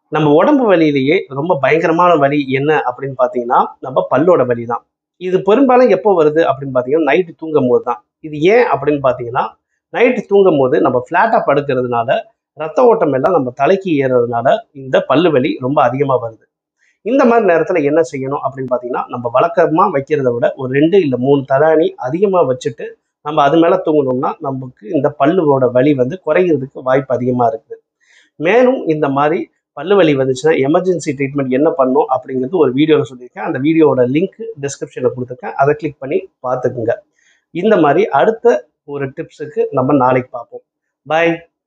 நம்ம உடம்பு வலியிலேயே ரொம்ப பயங்கரமான வலி என்ன அப்படின்னு பார்த்தீங்கன்னா நம்ம பல்லோட வலி தான் இது பெரும்பாலும் எப்போ வருது அப்படின்னு பார்த்தீங்கன்னா நைட்டு தூங்கும் போது தான் இது ஏன் அப்படின்னு பார்த்தீங்கன்னா நைட்டு தூங்கும் போது நம்ம ஃப்ளாட்டாக படுக்கிறதுனால ரத்த ஓட்டம் எல்லாம் நம்ம தலைக்கு ஏறுறதுனால இந்த பல்லு வலி ரொம்ப அதிகமாக வருது இந்த மாதிரி நேரத்தில் என்ன செய்யணும் அப்படின்னு பார்த்தீங்கன்னா நம்ம வழக்கமாக வைக்கிறத விட ஒரு ரெண்டு இல்லை மூணு தலாணி அதிகமாக வச்சுட்டு நம்ம அது மேலே தூங்கணும்னா நமக்கு இந்த பல்லுவோட வலி வந்து குறையிறதுக்கு வாய்ப்பு அதிகமாக இருக்குது மேலும் இந்த மாதிரி பல்லு வலி வந்துச்சுன்னா எமர்ஜென்சி ட்ரீட்மெண்ட் என்ன பண்ணும் அப்படிங்கிறது ஒரு வீடியோவில் சொல்லியிருக்கேன் அந்த வீடியோவோட லிங்க் டிஸ்கிரிப்ஷனில் கொடுத்துருக்கேன் அதை கிளிக் பண்ணி பார்த்துக்குங்க இந்த மாதிரி அடுத்த ஒரு டிப்ஸுக்கு நம்ம நாளைக்கு பார்ப்போம் பாய்